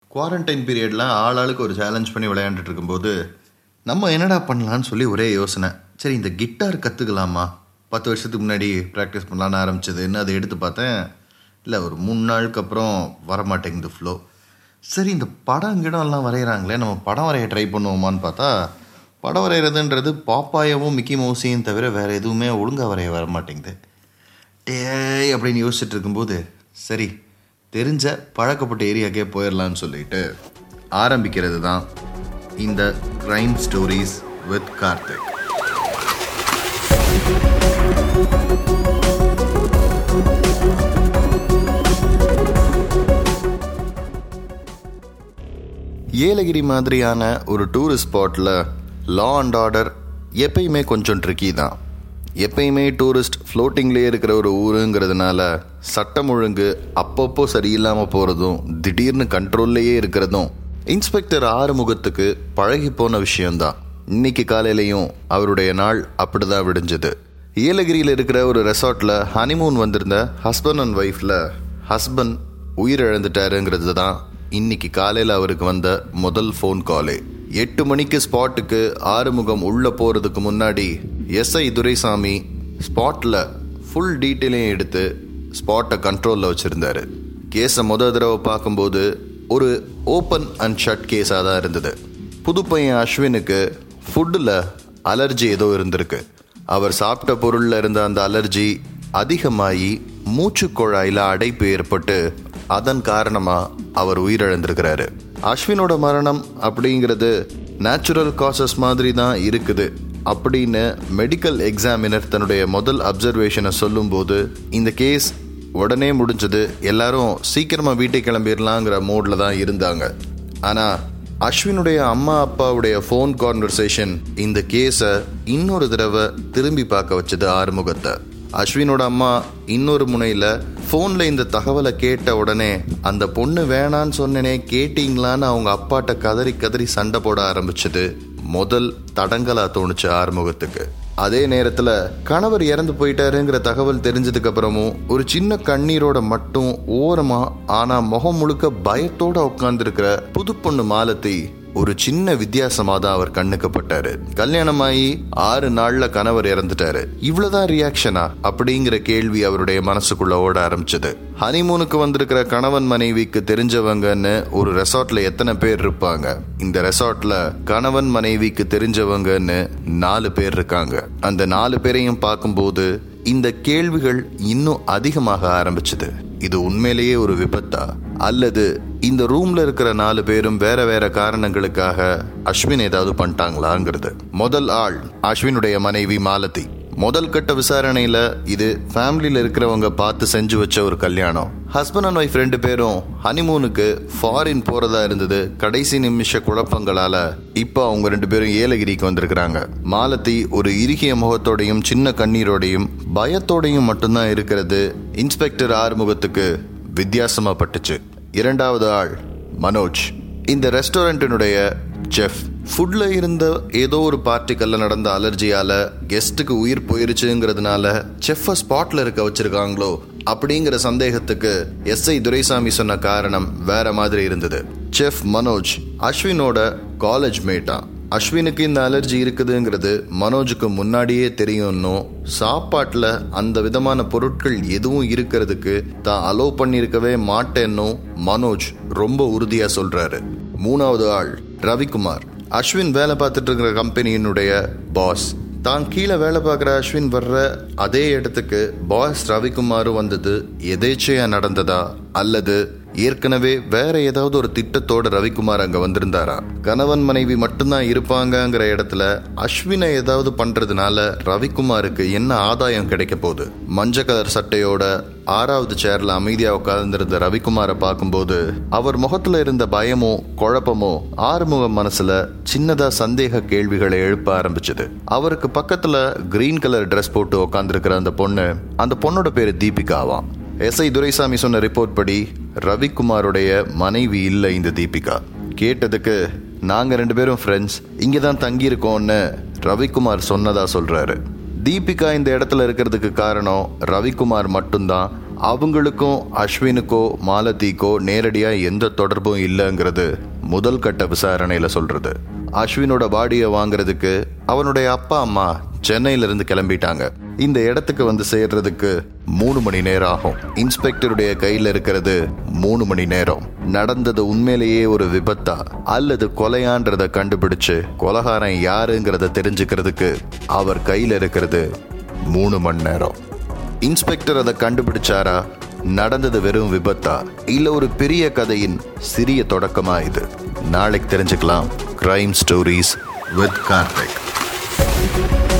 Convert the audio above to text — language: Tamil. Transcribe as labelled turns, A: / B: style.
A: குவாரண்டைன் பீரியடில் ஆள் ஆளுக்கு ஒரு சேலஞ்ச் பண்ணி விளையாண்டுட்டு இருக்கும்போது நம்ம என்னடா பண்ணலான்னு சொல்லி ஒரே யோசனை சரி இந்த கிட்டார் கற்றுக்கலாமா பத்து வருஷத்துக்கு முன்னாடி ப்ராக்டிஸ் பண்ணலான்னு ஆரம்பிச்சதுன்னு அதை எடுத்து பார்த்தேன் இல்லை ஒரு மூணு நாளுக்கு அப்புறம் வரமாட்டேங்குது ஃப்ளோ சரி இந்த படம் கிடம்லாம் வரைகிறாங்களே நம்ம படம் வரைய ட்ரை பண்ணுவோமான்னு பார்த்தா படம் வரைகிறதுன்றது பாப்பாயவும் மிக்கி மவுசியும் தவிர வேறு எதுவுமே ஒழுங்காக வரைய வர மாட்டேங்குது டேய் அப்படின்னு யோசிச்சுட்டு இருக்கும்போது சரி தெரிஞ்ச பழக்கப்பட்ட ஏரியாக்கே போயிடலான்னு சொல்லிட்டு ஆரம்பிக்கிறது தான் இந்த crime stories with Karthik Yelagiri மாதிரியான ஒரு டூரிஸ்ட் ஸ்பாட்டில் லா அண்ட் ஆர்டர் எப்பயுமே கொஞ்சம் ட்ரிக்கி தான் எப்பயுமே டூரிஸ்ட் ஃப்ளோட்டிங்லேயே இருக்கிற ஒரு ஊருங்கிறதுனால சட்டம் ஒழுங்கு அப்பப்போ சரியில்லாமல் போகிறதும் திடீர்னு கண்ட்ரோல்லையே இருக்கிறதும் இன்ஸ்பெக்டர் ஆறுமுகத்துக்கு பழகி போன விஷயம்தான் இன்னைக்கு காலையிலையும் அவருடைய நாள் அப்படிதான் விடிஞ்சது ஏலகிரியில் இருக்கிற ஒரு ரெசார்ட்டில் ஹனிமூன் வந்திருந்த ஹஸ்பண்ட் அண்ட் ஒய்ஃபில் ஹஸ்பண்ட் உயிரிழந்துட்டாருங்கிறது தான் இன்னைக்கு காலையில் அவருக்கு வந்த முதல் ஃபோன் காலே எட்டு மணிக்கு ஸ்பாட்டுக்கு ஆறுமுகம் உள்ள போறதுக்கு முன்னாடி எஸ்ஐ துரைசாமி ஸ்பாட்டில் ஃபுல் டீட்டெயிலையும் எடுத்து ஸ்பாட்டை கண்ட்ரோலில் வச்சுருந்தாரு கேஸை முத தடவை பார்க்கும்போது ஒரு ஓப்பன் அண்ட் ஷட் கேஸாக தான் இருந்தது புது பையன் அஸ்வினுக்கு ஃபுட்டில் அலர்ஜி ஏதோ இருந்திருக்கு அவர் சாப்பிட்ட பொருளில் இருந்த அந்த அலர்ஜி அதிகமாகி மூச்சுக்குழாயில் அடைப்பு ஏற்பட்டு அதன் காரணமாக அவர் உயிரிழந்திருக்கிறாரு அஸ்வினோட மரணம் அப்படிங்கிறது நேச்சுரல் காசஸ் மாதிரி தான் இருக்குது அப்படின்னு மெடிக்கல் எக்ஸாமினர் தன்னுடைய முதல் அப்சர்வேஷனை சொல்லும்போது இந்த கேஸ் உடனே முடிஞ்சது எல்லாரும் சீக்கிரமா வீட்டுக்கு கிளம்பிடலாங்கிற மோட்ல தான் இருந்தாங்க ஆனா அஸ்வினுடைய அம்மா அப்பாவுடைய ஃபோன் கான்வர்சேஷன் இந்த கேஸை இன்னொரு தடவை திரும்பி பார்க்க வச்சது ஆறுமுகத்தை அஸ்வினோட அம்மா இன்னொரு முனையில் ஃபோனில் இந்த தகவலை கேட்ட உடனே அந்த பொண்ணு வேணான்னு சொன்னனே கேட்டீங்களான்னு அவங்க அப்பாட்ட கதறி கதறி சண்டை போட ஆரம்பிச்சது முதல் தடங்கலா தோணுச்சு ஆறுமுகத்துக்கு அதே நேரத்தில் கணவர் இறந்து போயிட்டாருங்கிற தகவல் தெரிஞ்சதுக்கு அப்புறமும் ஒரு சின்ன கண்ணீரோட மட்டும் ஓரமா ஆனா முகம் முழுக்க பயத்தோட உட்கார்ந்துருக்கிற புது பொண்ணு மாலத்தை ஒரு சின்ன வித்தியாசமா தான் அவர் கண்ணுக்கப்பட்டாரு கல்யாணமாயி ஆறு நாள்ல கணவர் இறந்துட்டாரு இவ்வளவுதான் ரியாக்ஷனா அப்படிங்கிற கேள்வி அவருடைய மனசுக்குள்ள ஓட ஆரம்பிச்சது ஹனிமூனுக்கு வந்திருக்கிற கணவன் மனைவிக்கு தெரிஞ்சவங்கன்னு ஒரு ரெசார்ட்ல எத்தனை பேர் இருப்பாங்க இந்த ரெசார்ட்ல கணவன் மனைவிக்கு தெரிஞ்சவங்கன்னு நாலு பேர் இருக்காங்க அந்த நாலு பேரையும் பார்க்கும்போது இந்த கேள்விகள் இன்னும் அதிகமாக ஆரம்பிச்சது இது உண்மையிலேயே ஒரு விபத்தா அல்லது இந்த ரூம்ல இருக்கிற நாலு பேரும் வேற வேற காரணங்களுக்காக அஸ்வின் ஏதாவது பண்ணிட்டாங்களாங்கிறது முதல் ஆள் அஸ்வினுடைய மனைவி மாலதி முதல் கட்ட விசாரணையில இது ஃபேமிலியில இருக்கிறவங்க பார்த்து செஞ்சு வச்ச ஒரு கல்யாணம் ஹஸ்பண்ட் அண்ட் ஒய்ஃப் ரெண்டு பேரும் ஹனிமூனுக்கு ஃபாரின் போறதா இருந்தது கடைசி நிமிஷ குழப்பங்களால இப்போ அவங்க ரெண்டு பேரும் ஏலகிரிக்கு வந்திருக்கிறாங்க மாலதி ஒரு இறுகிய முகத்தோடையும் சின்ன கண்ணீரோடையும் பயத்தோடையும் மட்டும்தான் இருக்கிறது இன்ஸ்பெக்டர் ஆறுமுகத்துக்கு வித்தியாசமா பட்டுச்சு இரண்டாவது ஆள் மனோஜ் இந்த ரெஸ்டாரண்டினுடைய செஃப் ஃபுட்ல இருந்த ஏதோ ஒரு பார்ட்டிக்கல்ல நடந்த அலர்ஜியால கெஸ்ட்டுக்கு உயிர் போயிருச்சுங்கிறதுனால செஃப்பை ஸ்பாட்ல இருக்க வச்சிருக்காங்களோ அப்படிங்கிற சந்தேகத்துக்கு எஸ்ஐ துரைசாமி சொன்ன காரணம் வேற மாதிரி இருந்தது செஃப் மனோஜ் அஸ்வினோட காலேஜ் மேட்டா அஸ்வினுக்கு இந்த அலர்ஜி இருக்குதுங்கிறது மனோஜுக்கு முன்னாடியே தெரியும்னும் சாப்பாட்டில் அந்த விதமான பொருட்கள் எதுவும் இருக்கிறதுக்கு தான் அலோவ் பண்ணியிருக்கவே மாட்டேன்னும் மனோஜ் ரொம்ப உறுதியாக சொல்றாரு மூணாவது ஆள் ரவிக்குமார் அஸ்வின் வேலை பார்த்துட்டு இருக்கிற கம்பெனியினுடைய பாஸ் தான் கீழே வேலை பார்க்குற அஸ்வின் வர்ற அதே இடத்துக்கு பாஸ் ரவிக்குமாரும் வந்தது எதேச்சையா நடந்ததா அல்லது ஏற்கனவே வேற ஏதாவது ஒரு திட்டத்தோட ரவிக்குமார் அங்க வந்திருந்தாரா கணவன் மனைவி மட்டும்தான் இருப்பாங்கங்கிற இடத்துல அஸ்வினை ஏதாவது பண்றதுனால ரவிக்குமாருக்கு என்ன ஆதாயம் கிடைக்க போகுது மஞ்ச கலர் சட்டையோட ஆறாவது சேர்ல அமைதியா உட்கார்ந்திருந்த ரவிக்குமாரை பார்க்கும்போது அவர் முகத்துல இருந்த பயமோ குழப்பமோ ஆறுமுக மனசுல சின்னதா சந்தேக கேள்விகளை எழுப்ப ஆரம்பிச்சது அவருக்கு பக்கத்துல கிரீன் கலர் ட்ரெஸ் போட்டு உட்காந்துருக்கிற அந்த பொண்ணு அந்த பொண்ணோட பேரு தீபிகாவாம் எஸ்ஐ துரைசாமி சொன்ன ரிப்போர்ட் படி ரவிக்குமாருடைய மனைவி இல்லை இந்த தீபிகா கேட்டதுக்கு நாங்க ரெண்டு பேரும் ஃப்ரெண்ட்ஸ் இங்கே தான் தங்கியிருக்கோம்னு ரவிக்குமார் சொன்னதா சொல்றாரு தீபிகா இந்த இடத்துல இருக்கிறதுக்கு காரணம் ரவிக்குமார் மட்டும்தான் அவங்களுக்கும் அஸ்வினுக்கோ மாலதிக்கோ நேரடியா எந்த தொடர்பும் இல்லைங்கிறது முதல் கட்ட விசாரணையில சொல்றது அஸ்வினோட பாடியை வாங்குறதுக்கு அவனுடைய அப்பா அம்மா சென்னையில இருந்து கிளம்பிட்டாங்க இந்த இடத்துக்கு வந்து சேர்றதுக்கு மூணு மணி நேரம் ஆகும் இன்ஸ்பெக்டருடைய கையில இருக்கிறது மூணு மணி நேரம் நடந்தது உண்மையிலேயே ஒரு விபத்தா அல்லது கொலையான்றத கண்டுபிடிச்சு கொலகாரன் யாருங்கிறத தெரிஞ்சுக்கிறதுக்கு அவர் கையில இருக்கிறது மூணு மணி நேரம் இன்ஸ்பெக்டர் அதை கண்டுபிடிச்சாரா நடந்தது வெறும் விபத்தா இல்ல ஒரு பெரிய கதையின் சிறிய தொடக்கமா இது நாளைக்கு தெரிஞ்சுக்கலாம் கிரைம் ஸ்டோரிஸ் வித் கார்த்திக்